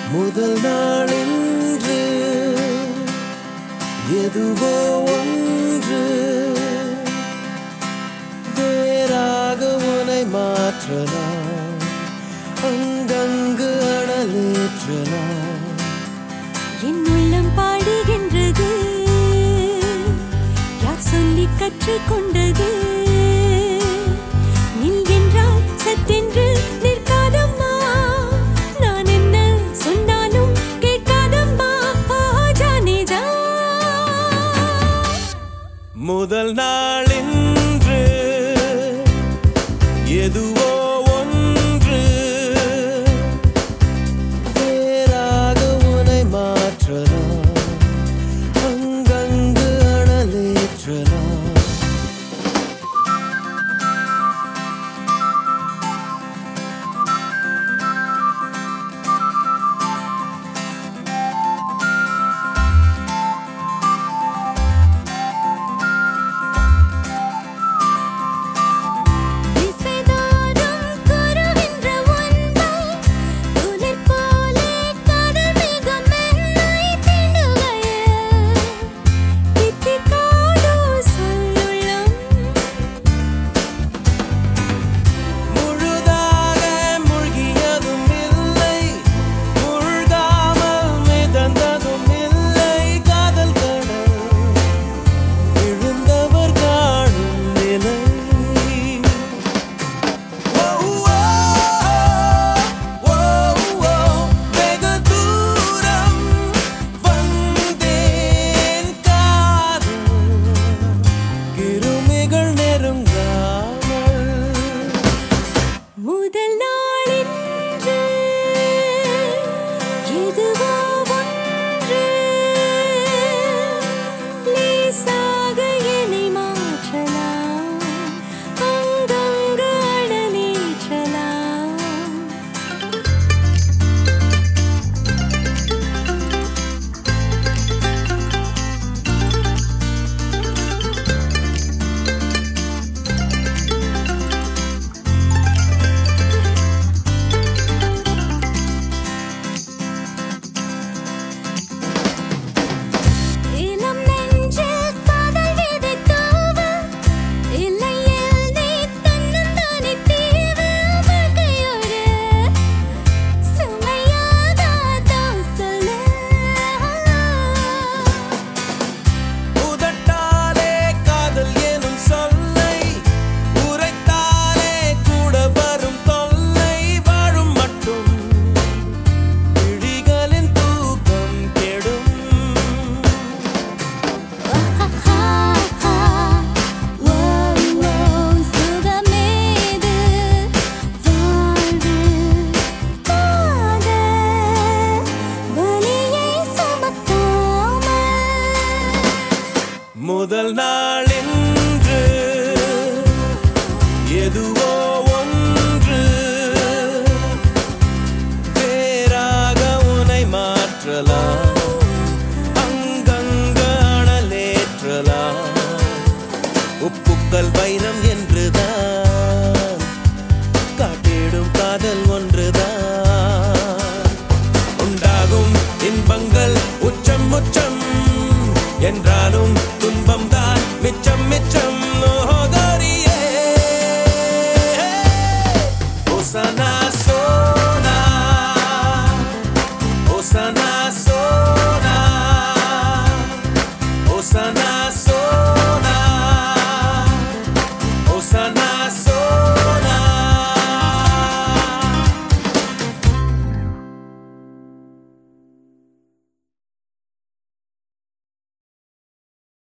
முதல் நாளின்று எதுவோ ஒன்று வேறாக உனை மாற்றலாம் அங்கங்கு அனலேற்றலாம் என் உள்ளம் பாடுகின்றது யார் சொல்லி கற்றுக்கொண்டது நில் என்றால் சத்தென்று நிற்காதம்மா நான் என்ன சொன்னாலும் கேட்காதம்மா ஓ ஜானேஜா முதல் நாளின்று எதுவோ ஒன்று வேறாக உனை மாற்றலாம் அங்கங்கு அனலேற்றலாம் திசைதோறும் குருவின்ற உன்னை துளிர் போலே கடல் மேகம் என்னை தீண்டுகையில் தித்திக்காதோ சொல்லுள்ளம் முழுதாக மூழ்கியதும் இல்லை முழுகாமல் மிதந்ததும் இல்லை காதல் கடல் விழுந்தவர் காணும் நிலை ஓ, ஓ, ஓ, ஓ, வெகு தூரம் வந்தேன் காதல் கிருமிகள் நெருங்காமல் முதல் நாளின்று எதுவோ ஒன்று லேசாக என்னை மாற்றலாம் அங்கங்கு அடலேற்றலாம் இளம் நெஞ்சில் காதல் விதை தூவ இல்லையில் நீ தன்னந்தானே தீவு வாழ்க்கையொரு சுமையாகாதோ சொல்லு உதட்டாலே காதல் எனும் சொல்லை உரைத்தாலே கூட வரும் தொல்லை வாழும் மட்டும் விழிகளின் தூக்கம் கெடும் சுகமேது வாழ்வு காதல் வலியை சுமக்காமல் முதல் நாளின்று எதுவோ ஒன்று வேறாக உனை மாற்றலாம் அங்கங்க அனலேற்றலாம் உப்புக்கள் வைரம் என்றுதான் காட்டிடும் காதல் ஒன்றுதான் உண்டாகும் இன்பங்கள் உச்சம் உச்சம் என்றாலும் துன்பம் தான் மிச்சம் மிச்சம் ஓஹோ